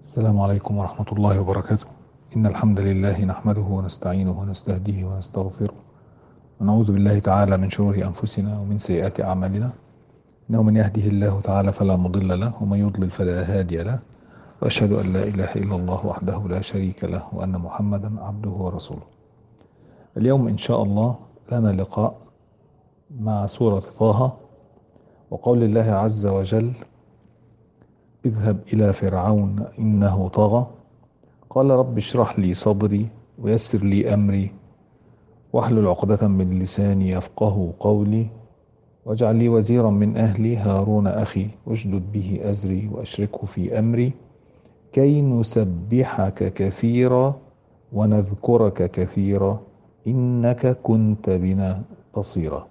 السلام عليكم ورحمة الله وبركاته إن الحمد لله نحمده ونستعينه ونستهديه ونستغفره ونعوذ بالله تعالى من شرور أنفسنا ومن سيئات أعمالنا إنه من يهده الله تعالى فلا مضل له ومن يضلل فلا هادي له وأشهد أن لا إله إلا الله وحده لا شريك له وأن محمدا عبده ورسوله اليوم إن شاء الله لنا لقاء مع سورة طه وقول الله عز وجل اذهب إلى فرعون إنه طغى قال رب اشرح لي صدري ويسر لي أمري واحلل عقدة من لساني يفقه قولي واجعل لي وزيرا من أهلي هارون أخي واشدد به أزري وأشركه في أمري كي نسبحك كثيرا ونذكرك كثيرا إنك كنت بنا بصيرا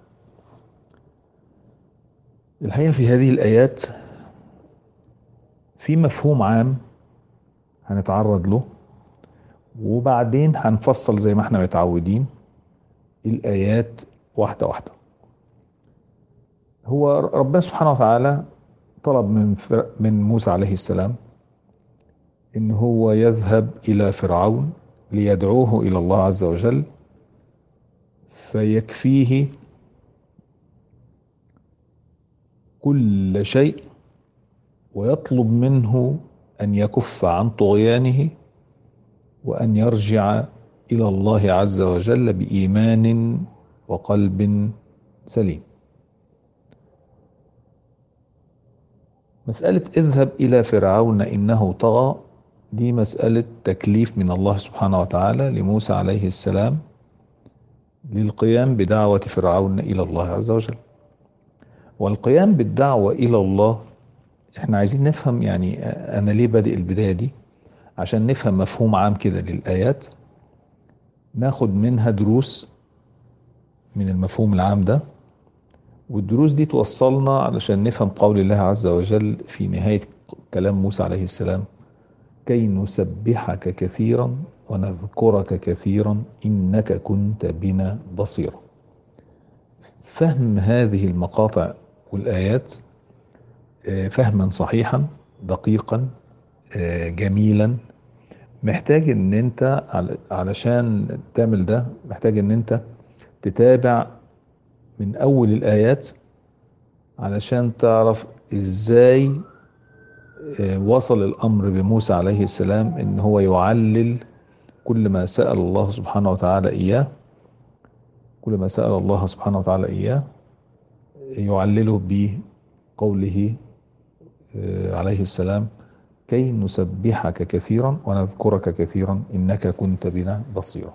الحقيقة في هذه الآيات في مفهوم عام هنتعرض له وبعدين هنفصل زي ما احنا متعودين الآيات واحدة واحدة هو ربنا سبحانه وتعالى طلب من من موسى عليه السلام ان هو يذهب الى فرعون ليدعوه الى الله عز وجل فيكفيه كل شيء ويطلب منه ان يكف عن طغيانه وان يرجع الى الله عز وجل بايمان وقلب سليم مساله اذهب الى فرعون انه طغى دي مساله تكليف من الله سبحانه وتعالى لموسى عليه السلام للقيام بدعوه فرعون الى الله عز وجل والقيام بالدعوه الى الله احنا عايزين نفهم يعني انا ليه بادئ البدايه دي عشان نفهم مفهوم عام كده للايات ناخد منها دروس من المفهوم العام ده والدروس دي توصلنا علشان نفهم قول الله عز وجل في نهايه كلام موسى عليه السلام كي نسبحك كثيرا ونذكرك كثيرا انك كنت بنا بصيرا فهم هذه المقاطع والايات فهما صحيحا دقيقا جميلا محتاج ان انت علشان تعمل ده محتاج ان انت تتابع من اول الايات علشان تعرف ازاي وصل الامر بموسى عليه السلام ان هو يعلل كل ما سأل الله سبحانه وتعالى اياه كل ما سأل الله سبحانه وتعالى اياه يعلله بقوله عليه السلام كي نسبحك كثيرا ونذكرك كثيرا انك كنت بنا بصيرا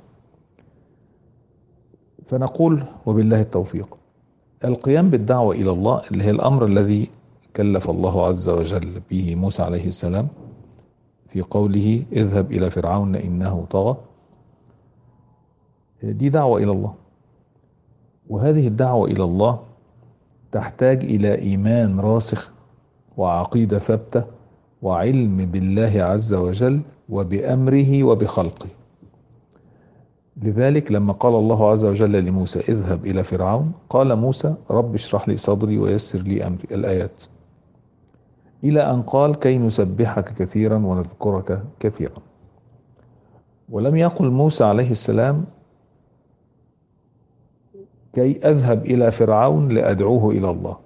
فنقول وبالله التوفيق القيام بالدعوه الى الله اللي هي الامر الذي كلف الله عز وجل به موسى عليه السلام في قوله اذهب الى فرعون انه طغى دي دعوه الى الله وهذه الدعوه الى الله تحتاج الى ايمان راسخ وعقيدة ثابتة وعلم بالله عز وجل وبأمره وبخلقه لذلك لما قال الله عز وجل لموسى اذهب إلى فرعون قال موسى رب اشرح لي صدري ويسر لي أمري الآيات إلى أن قال كي نسبحك كثيرا ونذكرك كثيرا ولم يقل موسى عليه السلام كي أذهب إلى فرعون لأدعوه إلى الله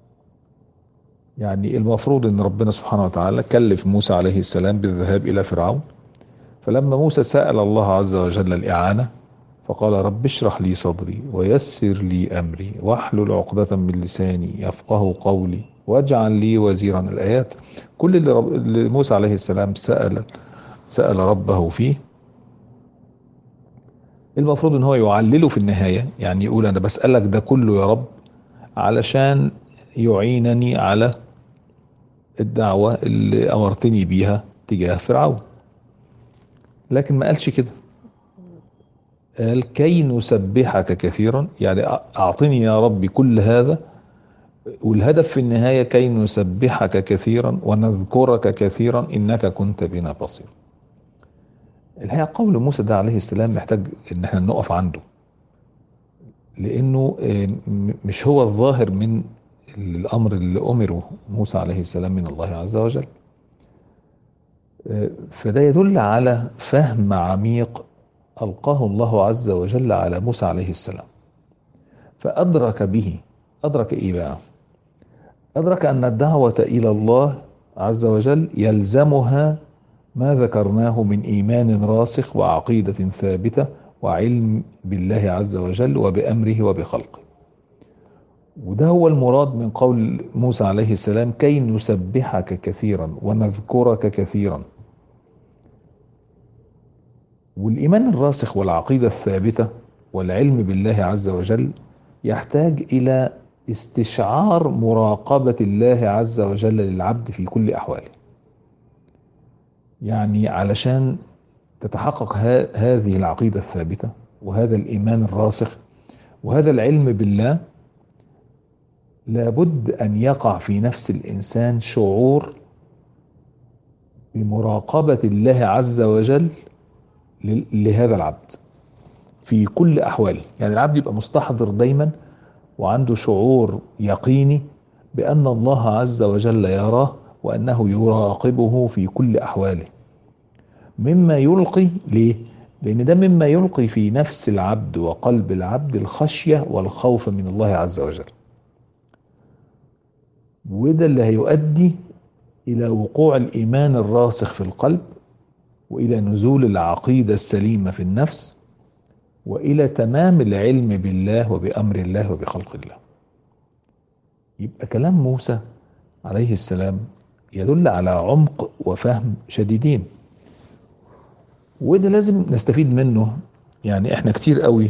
يعني المفروض ان ربنا سبحانه وتعالى كلف موسى عليه السلام بالذهاب الى فرعون فلما موسى سأل الله عز وجل الإعانة فقال رب اشرح لي صدري ويسر لي أمري واحلل عقدة من لساني يفقه قولي واجعل لي وزيرا الآيات كل اللي, رب... اللي موسى عليه السلام سأل سأل ربه فيه المفروض ان هو يعلله في النهاية يعني يقول انا بسألك ده كله يا رب علشان يعينني على الدعوة اللي أمرتني بيها تجاه فرعون لكن ما قالش كده قال كي نسبحك كثيرا يعني أعطني يا ربي كل هذا والهدف في النهاية كي نسبحك كثيرا ونذكرك كثيرا إنك كنت بنا بصير الحقيقة قول موسى ده عليه السلام محتاج إن احنا نقف عنده لأنه مش هو الظاهر من الأمر اللي أمره موسى عليه السلام من الله عز وجل فده يدل على فهم عميق ألقاه الله عز وجل على موسى عليه السلام فأدرك به أدرك إيه بقى أدرك أن الدعوة إلى الله عز وجل يلزمها ما ذكرناه من إيمان راسخ وعقيدة ثابتة وعلم بالله عز وجل وبأمره وبخلقه وده هو المراد من قول موسى عليه السلام كي نسبحك كثيرا ونذكرك كثيرا والإيمان الراسخ والعقيدة الثابتة والعلم بالله عز وجل يحتاج إلى استشعار مراقبة الله عز وجل للعبد في كل أحواله يعني علشان تتحقق هذه العقيدة الثابتة وهذا الإيمان الراسخ وهذا العلم بالله لابد أن يقع في نفس الإنسان شعور بمراقبة الله عز وجل لهذا العبد في كل أحواله يعني العبد يبقى مستحضر دايما وعنده شعور يقيني بأن الله عز وجل يراه وأنه يراقبه في كل أحواله مما يلقي ليه؟ لأن ده مما يلقي في نفس العبد وقلب العبد الخشية والخوف من الله عز وجل وده اللي هيؤدي إلى وقوع الإيمان الراسخ في القلب والى نزول العقيده السليمه في النفس والى تمام العلم بالله وبامر الله وبخلق الله يبقى كلام موسى عليه السلام يدل على عمق وفهم شديدين وده لازم نستفيد منه يعني احنا كتير قوي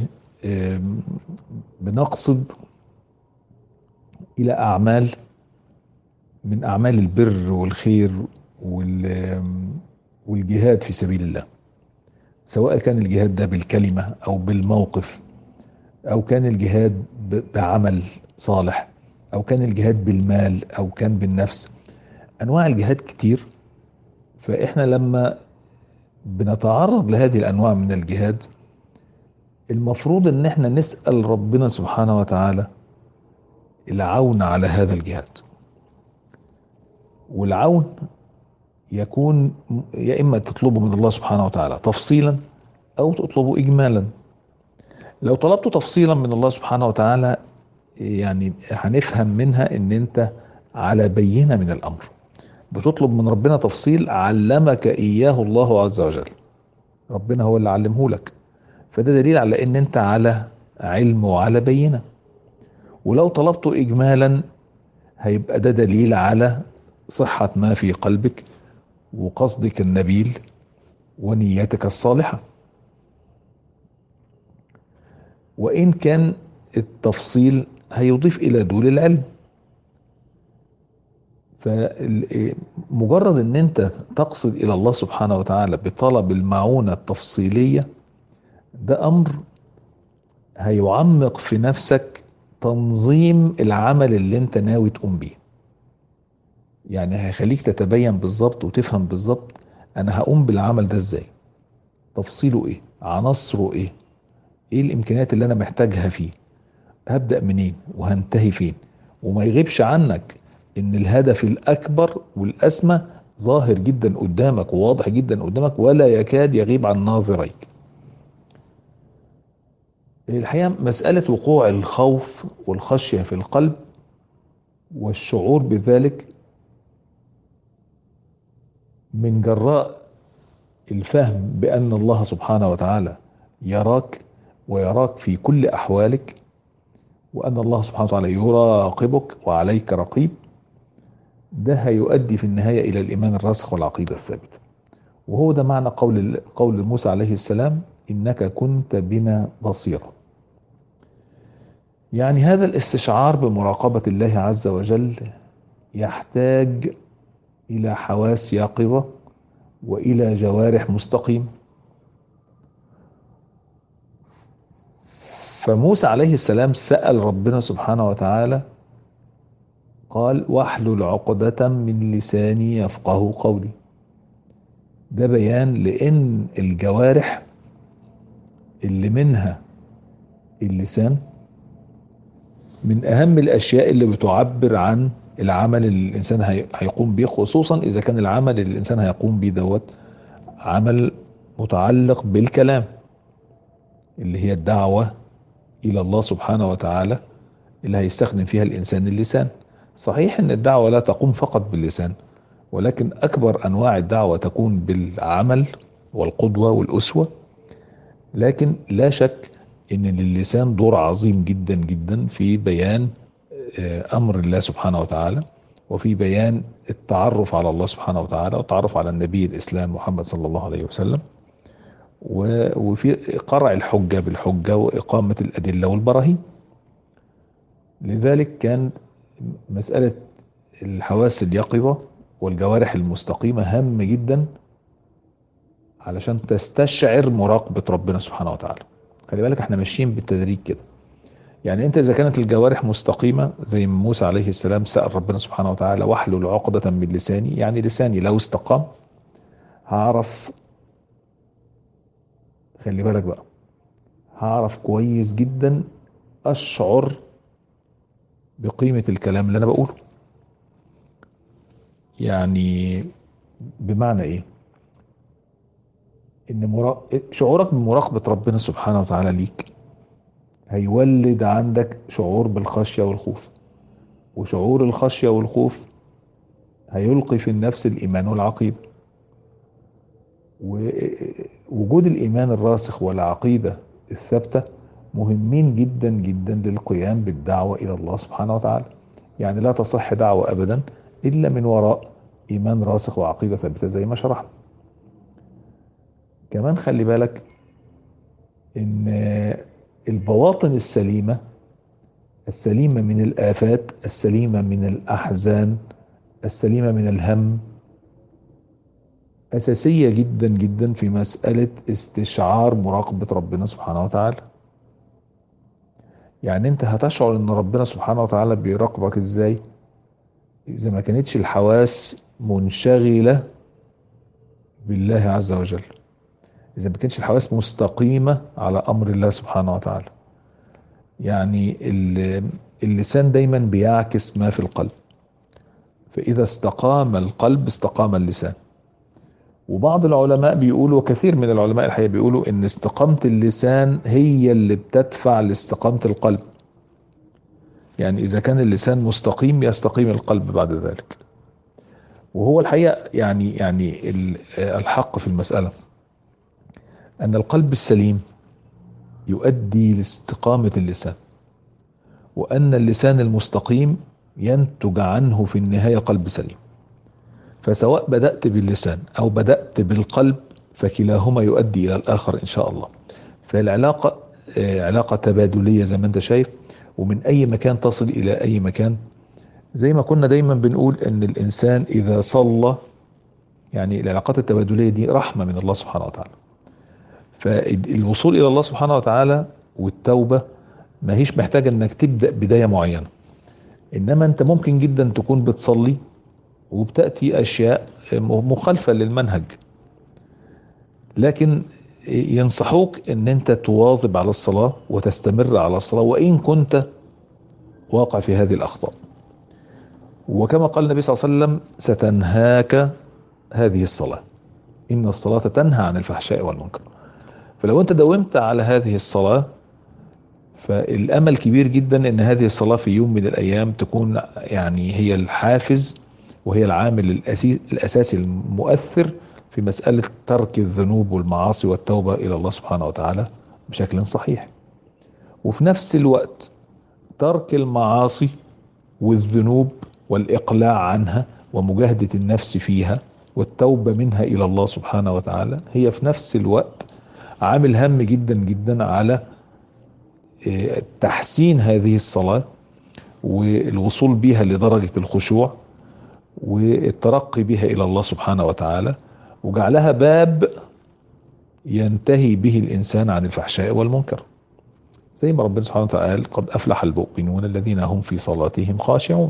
بنقصد الى اعمال من اعمال البر والخير وال والجهاد في سبيل الله سواء كان الجهاد ده بالكلمة أو بالموقف أو كان الجهاد بعمل صالح أو كان الجهاد بالمال أو كان بالنفس أنواع الجهاد كتير فإحنا لما بنتعرض لهذه الأنواع من الجهاد المفروض إن إحنا نسأل ربنا سبحانه وتعالى العون على هذا الجهاد والعون يكون يا إما تطلبه من الله سبحانه وتعالى تفصيلا أو تطلبه إجمالا لو طلبته تفصيلا من الله سبحانه وتعالى يعني هنفهم منها ان انت على بينه من الامر بتطلب من ربنا تفصيل علمك اياه الله عز وجل ربنا هو اللي علمه لك فده دليل على ان انت على علم وعلى بينه ولو طلبته اجمالا هيبقى ده دليل على صحه ما في قلبك وقصدك النبيل ونيتك الصالحة وإن كان التفصيل هيضيف إلى دول العلم فمجرد ان انت تقصد الى الله سبحانه وتعالى بطلب المعونة التفصيلية ده امر هيعمق في نفسك تنظيم العمل اللي انت ناوي تقوم بيه يعني هيخليك تتبين بالظبط وتفهم بالظبط انا هقوم بالعمل ده ازاي تفصيله ايه عناصره ايه ايه الامكانيات اللي انا محتاجها فيه هبدا منين وهنتهي فين وما يغيبش عنك ان الهدف الاكبر والاسمى ظاهر جدا قدامك وواضح جدا قدامك ولا يكاد يغيب عن ناظريك الحقيقه مساله وقوع الخوف والخشيه في القلب والشعور بذلك من جراء الفهم بأن الله سبحانه وتعالى يراك ويراك في كل أحوالك وأن الله سبحانه وتعالى يراقبك وعليك رقيب ده هيؤدي في النهاية إلى الإيمان الراسخ والعقيدة الثابتة وهو ده معنى قول قول موسى عليه السلام إنك كنت بنا بصيرا يعني هذا الاستشعار بمراقبة الله عز وجل يحتاج إلى حواس يقظة وإلى جوارح مستقيمة فموسى عليه السلام سأل ربنا سبحانه وتعالى قال واحلل عقدة من لساني يفقه قولي ده بيان لأن الجوارح اللي منها اللسان من أهم الأشياء اللي بتعبر عن العمل اللي الانسان هيقوم به خصوصا اذا كان العمل اللي الانسان هيقوم به دوت عمل متعلق بالكلام اللي هي الدعوة الى الله سبحانه وتعالى اللي هيستخدم فيها الانسان اللسان صحيح ان الدعوة لا تقوم فقط باللسان ولكن اكبر انواع الدعوة تكون بالعمل والقدوة والاسوة لكن لا شك ان للسان دور عظيم جدا جدا في بيان امر الله سبحانه وتعالى وفي بيان التعرف على الله سبحانه وتعالى والتعرف على النبي الاسلام محمد صلى الله عليه وسلم وفي قرع الحجة بالحجة وإقامة الأدلة والبراهين لذلك كان مسألة الحواس اليقظة والجوارح المستقيمة هام جدا علشان تستشعر مراقبة ربنا سبحانه وتعالى خلي بالك احنا ماشيين بالتدريج كده يعني انت اذا كانت الجوارح مستقيمة زي ما موسى عليه السلام سأل ربنا سبحانه وتعالى واحلل عقدة من لساني يعني لساني لو استقام هعرف خلي بالك بقى هعرف كويس جدا اشعر بقيمة الكلام اللي انا بقوله يعني بمعنى ايه ان مرا... شعورك بمراقبة ربنا سبحانه وتعالى ليك هيولد عندك شعور بالخشية والخوف وشعور الخشية والخوف هيلقي في النفس الإيمان والعقيدة ووجود الإيمان الراسخ والعقيدة الثابتة مهمين جدا جدا للقيام بالدعوة إلى الله سبحانه وتعالى يعني لا تصح دعوة أبدا إلا من وراء إيمان راسخ وعقيدة ثابتة زي ما شرحنا كمان خلي بالك إن البواطن السليمة السليمة من الآفات السليمة من الأحزان السليمة من الهم أساسية جدا جدا في مسألة استشعار مراقبة ربنا سبحانه وتعالى يعني انت هتشعر ان ربنا سبحانه وتعالى بيراقبك ازاي اذا ما كانتش الحواس منشغلة بالله عز وجل اذا ما كانتش الحواس مستقيمة على امر الله سبحانه وتعالى يعني اللسان دايما بيعكس ما في القلب فاذا استقام القلب استقام اللسان وبعض العلماء بيقولوا وكثير من العلماء الحقيقة بيقولوا ان استقامة اللسان هي اللي بتدفع لاستقامة القلب يعني اذا كان اللسان مستقيم يستقيم القلب بعد ذلك وهو الحقيقة يعني يعني الحق في المسألة ان القلب السليم يؤدي لاستقامة اللسان وان اللسان المستقيم ينتج عنه في النهاية قلب سليم فسواء بدأت باللسان أو بدأت بالقلب فكلاهما يؤدي إلى الآخر إن شاء الله فالعلاقة علاقة تبادلية زي ما أنت شايف ومن أي مكان تصل إلى أي مكان زي ما كنا دايما بنقول أن الإنسان إذا صلى يعني العلاقات التبادلية دي رحمة من الله سبحانه وتعالى فالوصول إلى الله سبحانه وتعالى والتوبة ما هيش محتاجة أنك تبدأ بداية معينة إنما أنت ممكن جدا تكون بتصلي وبتأتي أشياء مخالفة للمنهج لكن ينصحوك ان انت تواظب على الصلاة وتستمر على الصلاة وان كنت واقع في هذه الاخطاء وكما قال النبي صلى الله عليه وسلم ستنهاك هذه الصلاة ان الصلاة تنهى عن الفحشاء والمنكر فلو انت داومت على هذه الصلاة فالامل كبير جدا ان هذه الصلاة في يوم من الايام تكون يعني هي الحافز وهي العامل الأساسي المؤثر في مسألة ترك الذنوب والمعاصي والتوبة إلى الله سبحانه وتعالى بشكل صحيح وفي نفس الوقت ترك المعاصي والذنوب والإقلاع عنها ومجاهدة النفس فيها والتوبة منها إلى الله سبحانه وتعالى هي في نفس الوقت عامل هام جدا جدا على تحسين هذه الصلاة والوصول بها لدرجة الخشوع والترقي بها الى الله سبحانه وتعالى وجعلها باب ينتهي به الانسان عن الفحشاء والمنكر زي ما ربنا سبحانه وتعالى قال قد افلح المؤمنون الذين هم في صلاتهم خاشعون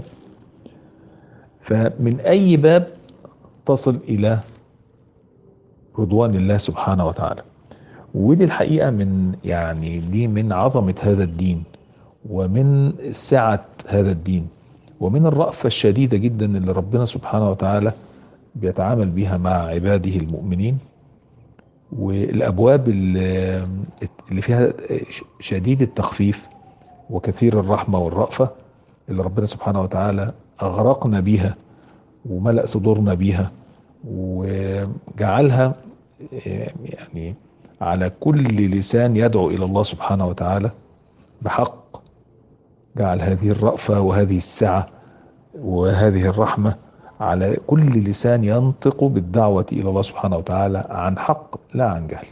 فمن اي باب تصل الى رضوان الله سبحانه وتعالى ودي الحقيقه من يعني دي من عظمه هذا الدين ومن سعه هذا الدين ومن الرأفة الشديدة جدا اللي ربنا سبحانه وتعالى بيتعامل بها مع عباده المؤمنين والأبواب اللي فيها شديد التخفيف وكثير الرحمة والرأفة اللي ربنا سبحانه وتعالى أغرقنا بيها وملأ صدورنا بيها وجعلها يعني على كل لسان يدعو إلى الله سبحانه وتعالى بحق جعل هذه الرأفة وهذه السعة وهذه الرحمة على كل لسان ينطق بالدعوة إلى الله سبحانه وتعالى عن حق لا عن جهل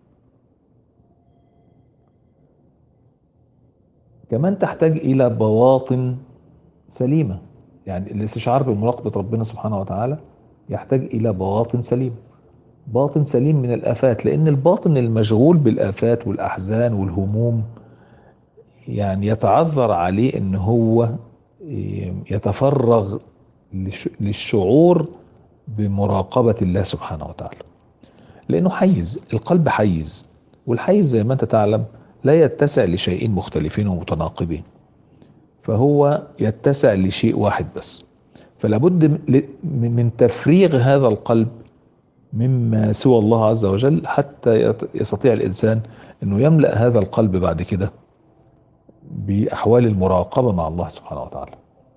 كمان تحتاج إلى بواطن سليمة يعني الاستشعار بمراقبة ربنا سبحانه وتعالى يحتاج إلى بواطن سليمة باطن سليم من الآفات لأن الباطن المشغول بالآفات والأحزان والهموم يعني يتعذر عليه ان هو يتفرغ للشعور بمراقبة الله سبحانه وتعالى لأنه حيز القلب حيز والحيز زي ما أنت تعلم لا يتسع لشيئين مختلفين ومتناقضين فهو يتسع لشيء واحد بس فلا بد من تفريغ هذا القلب مما سوى الله عز وجل حتى يستطيع الإنسان أنه يملأ هذا القلب بعد كده بأحوال المراقبة مع الله سبحانه وتعالى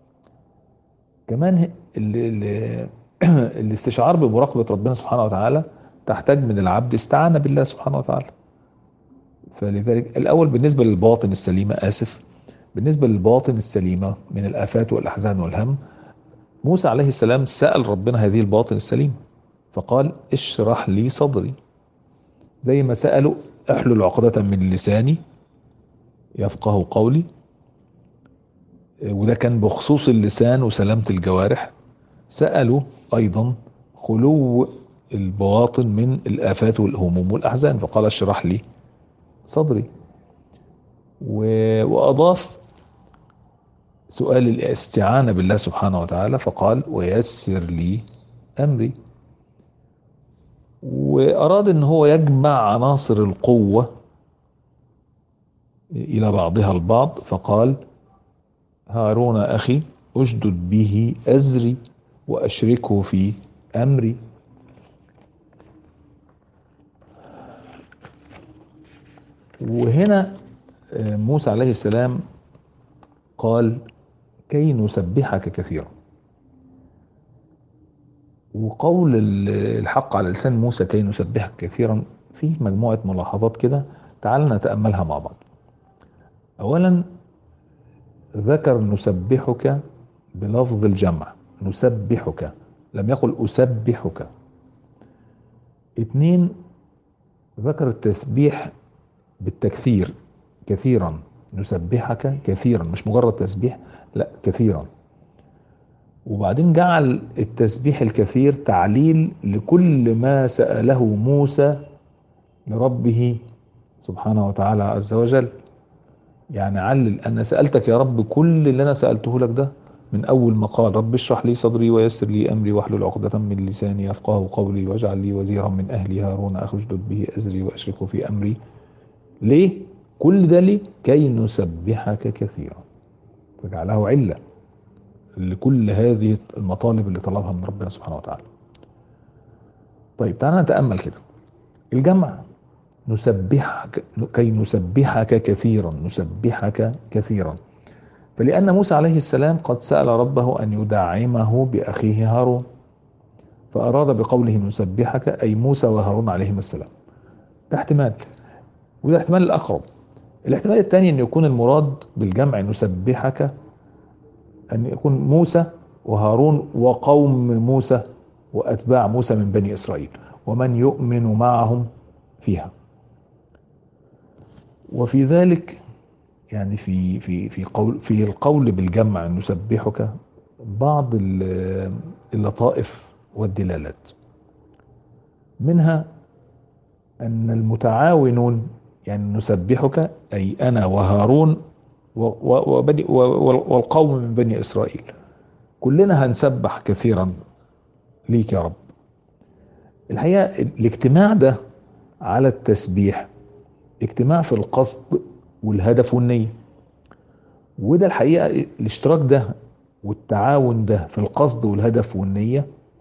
كمان الاستشعار بمراقبة ربنا سبحانه وتعالى تحتاج من العبد استعانة بالله سبحانه وتعالى فلذلك الأول بالنسبة للباطن السليمة آسف بالنسبة للباطن السليمة من الآفات والأحزان والهم موسى عليه السلام سأل ربنا هذه الباطن السليمة فقال اشرح لي صدري زي ما سألوا احلل عقدة من لساني يفقه قولي وده كان بخصوص اللسان وسلامة الجوارح سألوا أيضا خلو البواطن من الآفات والهموم والأحزان فقال اشرح لي صدري وأضاف سؤال الاستعانة بالله سبحانه وتعالى فقال ويسر لي أمري وأراد أن هو يجمع عناصر القوة إلى بعضها البعض فقال هارون أخي أشدد به أزري وأشركه في أمري وهنا موسى عليه السلام قال كي نسبحك كثيرا وقول الحق على لسان موسى كي نسبحك كثيرا فيه مجموعة ملاحظات كده تعال نتأملها مع بعض أولا ذكر نسبحك بلفظ الجمع نسبحك لم يقل أسبحك اتنين ذكر التسبيح بالتكثير كثيرا نسبحك كثيرا مش مجرد تسبيح لا كثيرا وبعدين جعل التسبيح الكثير تعليل لكل ما سأله موسى لربه سبحانه وتعالى عز وجل يعني علل انا سالتك يا رب كل اللي انا سالته لك ده من اول ما قال رب اشرح لي صدري ويسر لي امري واحلل عقدة من لساني يفقه قولي واجعل لي وزيرا من اهلي هارون اخي اشدد به ازري واشركه في امري ليه كل ده ليه كي نسبحك كثيرا فجعله عله لكل هذه المطالب اللي طلبها من ربنا سبحانه وتعالى طيب تعالى نتامل كده الجمع نسبحك كي نسبحك كثيرا نسبحك كثيرا فلأن موسى عليه السلام قد سأل ربه أن يدعمه بأخيه هارون فأراد بقوله نسبحك أي موسى وهارون عليهما السلام ده احتمال وده الاحتمال الأقرب الاحتمال الثاني أن يكون المراد بالجمع نسبحك أن يكون موسى وهارون وقوم موسى وأتباع موسى من بني إسرائيل ومن يؤمن معهم فيها وفي ذلك يعني في في في قول في القول بالجمع نسبحك بعض اللطائف والدلالات منها ان المتعاونون يعني نسبحك اي انا وهارون وبني والقوم من بني اسرائيل كلنا هنسبح كثيرا ليك يا رب الحقيقه الاجتماع ده على التسبيح اجتماع في القصد والهدف والنية وده الحقيقة الاشتراك ده والتعاون ده في القصد والهدف والنية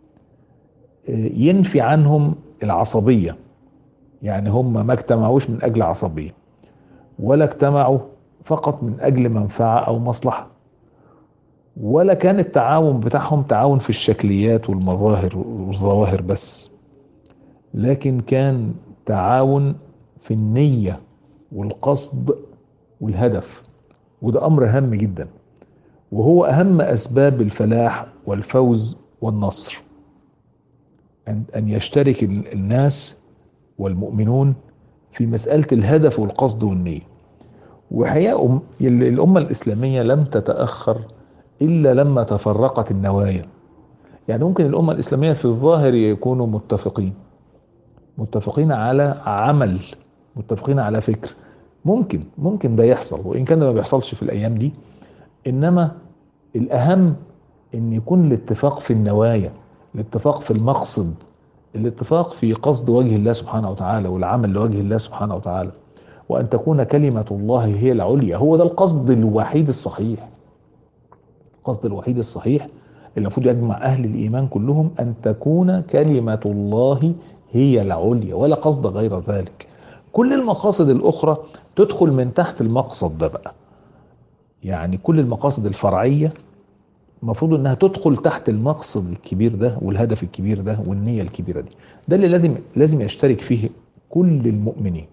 ينفي عنهم العصبية يعني هم ما اجتمعوش من أجل عصبية ولا اجتمعوا فقط من أجل منفعة أو مصلحة ولا كان التعاون بتاعهم تعاون في الشكليات والمظاهر والظواهر بس لكن كان تعاون في النية والقصد والهدف وده أمر هام جدا وهو أهم أسباب الفلاح والفوز والنصر أن يشترك الناس والمؤمنون في مسألة الهدف والقصد والنية وحقيقة الأمة الإسلامية لم تتأخر إلا لما تفرقت النوايا يعني ممكن الأمة الإسلامية في الظاهر يكونوا متفقين متفقين على عمل متفقين على فكر ممكن ممكن ده يحصل وإن كان ما بيحصلش في الأيام دي إنما الأهم إن يكون الاتفاق في النوايا الاتفاق في المقصد الاتفاق في قصد وجه الله سبحانه وتعالى والعمل لوجه الله سبحانه وتعالى وأن تكون كلمة الله هي العليا هو ده القصد الوحيد الصحيح القصد الوحيد الصحيح اللي المفروض يجمع أهل الإيمان كلهم أن تكون كلمة الله هي العليا ولا قصد غير ذلك كل المقاصد الأخرى تدخل من تحت المقصد ده بقى يعني كل المقاصد الفرعية المفروض انها تدخل تحت المقصد الكبير ده والهدف الكبير ده والنية الكبيرة دي ده اللي لازم لازم يشترك فيه كل المؤمنين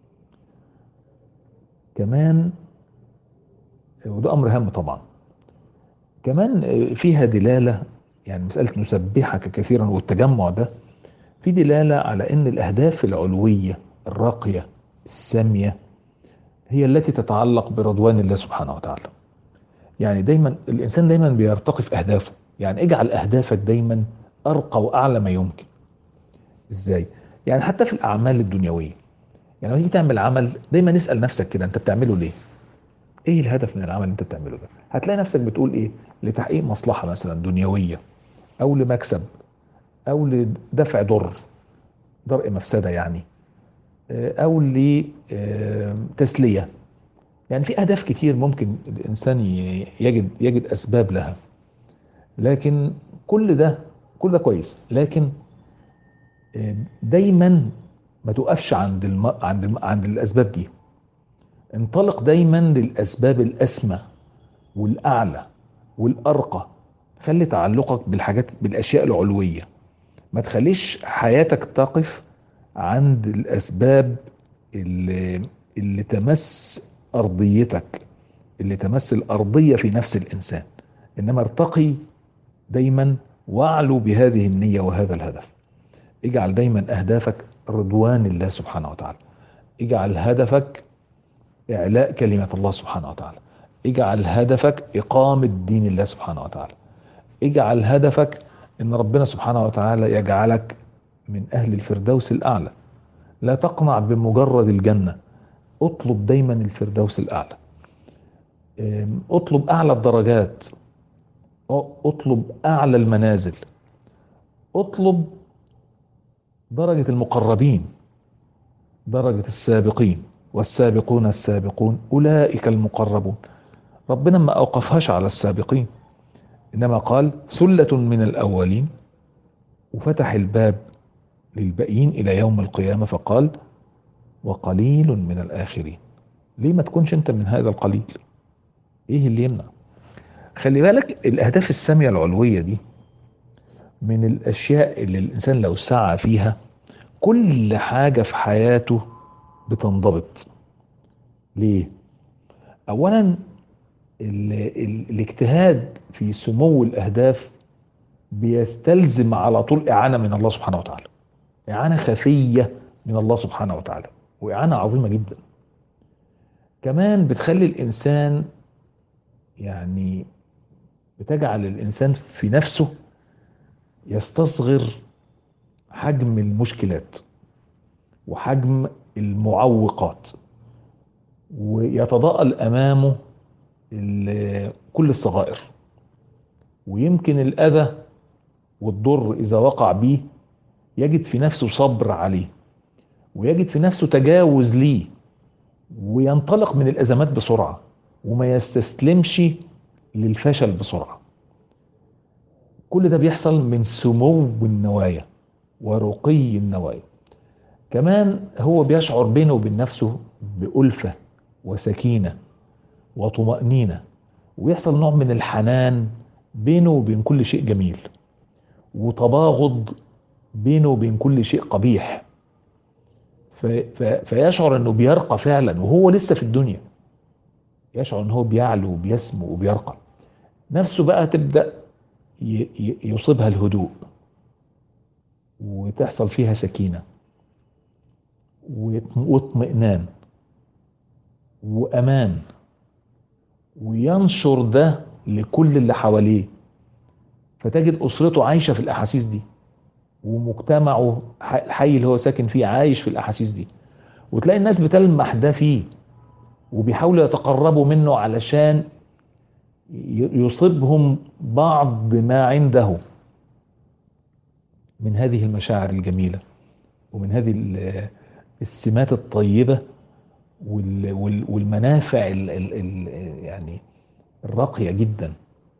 كمان وده امر هام طبعا كمان فيها دلالة يعني مسألة نسبحك كثيرا والتجمع ده في دلالة على ان الاهداف العلوية الراقية السامية هي التي تتعلق برضوان الله سبحانه وتعالى يعني دايما الانسان دايما بيرتقي في اهدافه يعني اجعل اهدافك دايما ارقى واعلى ما يمكن ازاي يعني حتى في الاعمال الدنيويه يعني لما تيجي تعمل عمل دايما اسال نفسك كده انت بتعمله ليه ايه الهدف من العمل اللي انت بتعمله ده هتلاقي نفسك بتقول ايه لتحقيق مصلحه مثلا دنيويه او لمكسب او لدفع ضر درء مفسده يعني او لتسليه يعني في اهداف كتير ممكن الانسان يجد يجد اسباب لها لكن كل ده كل ده كويس لكن دايما ما توقفش عند الم... عند الم... عند الاسباب دي انطلق دايما للاسباب الاسمى والاعلى والارقى خلي تعلقك بالحاجات بالاشياء العلويه ما تخليش حياتك تقف عند الاسباب اللي اللي تمس ارضيتك اللي تمس الارضيه في نفس الانسان انما ارتقي دايما واعلو بهذه النيه وهذا الهدف اجعل دايما اهدافك رضوان الله سبحانه وتعالى اجعل هدفك اعلاء كلمه الله سبحانه وتعالى اجعل هدفك اقامه دين الله سبحانه وتعالى اجعل هدفك ان ربنا سبحانه وتعالى يجعلك من اهل الفردوس الاعلى لا تقنع بمجرد الجنه اطلب دايما الفردوس الاعلى اطلب اعلى الدرجات اطلب اعلى المنازل اطلب درجه المقربين درجه السابقين والسابقون السابقون اولئك المقربون ربنا ما اوقفهاش على السابقين انما قال ثله من الاولين وفتح الباب للباقيين الى يوم القيامه فقال وقليل من الاخرين ليه ما تكونش انت من هذا القليل ايه اللي يمنع خلي بالك الاهداف الساميه العلويه دي من الاشياء اللي الانسان لو سعى فيها كل حاجه في حياته بتنضبط ليه اولا ال ال الاجتهاد في سمو الاهداف بيستلزم على طول اعانه من الله سبحانه وتعالى اعانه خفيه من الله سبحانه وتعالى وإعانة عظيمة جدا كمان بتخلي الإنسان يعني بتجعل الإنسان في نفسه يستصغر حجم المشكلات وحجم المعوقات ويتضاءل أمامه كل الصغائر ويمكن الأذى والضر إذا وقع به يجد في نفسه صبر عليه ويجد في نفسه تجاوز ليه وينطلق من الازمات بسرعه وما يستسلمش للفشل بسرعه كل ده بيحصل من سمو النوايا ورقي النوايا كمان هو بيشعر بينه وبين نفسه بألفة وسكينة وطمأنينة ويحصل نوع من الحنان بينه وبين كل شيء جميل وتباغض بينه وبين كل شيء قبيح فيشعر انه بيرقى فعلا وهو لسه في الدنيا يشعر ان هو بيعلو وبيسمو وبيرقى نفسه بقى تبدا يصيبها الهدوء وتحصل فيها سكينه واطمئنان وامان وينشر ده لكل اللي حواليه فتجد اسرته عايشه في الاحاسيس دي ومجتمعه الحي اللي هو ساكن فيه عايش في الاحاسيس دي وتلاقي الناس بتلمح ده فيه وبيحاولوا يتقربوا منه علشان يصيبهم بعض ما عنده من هذه المشاعر الجميله ومن هذه السمات الطيبه والمنافع يعني الراقيه جدا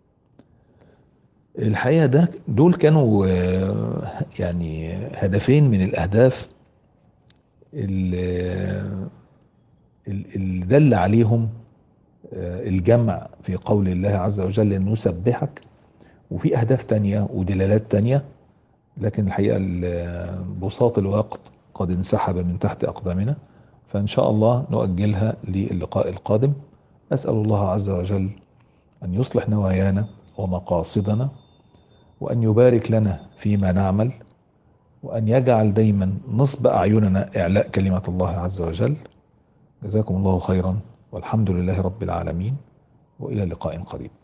الحقيقه ده دول كانوا يعني هدفين من الاهداف اللي دل عليهم الجمع في قول الله عز وجل ان نسبحك وفي اهداف تانية ودلالات تانية لكن الحقيقه بساط الوقت قد انسحب من تحت اقدامنا فان شاء الله نؤجلها للقاء القادم اسال الله عز وجل ان يصلح نوايانا ومقاصدنا وأن يبارك لنا فيما نعمل وأن يجعل دايما نصب أعيننا إعلاء كلمة الله عز وجل جزاكم الله خيرا والحمد لله رب العالمين وإلى لقاء قريب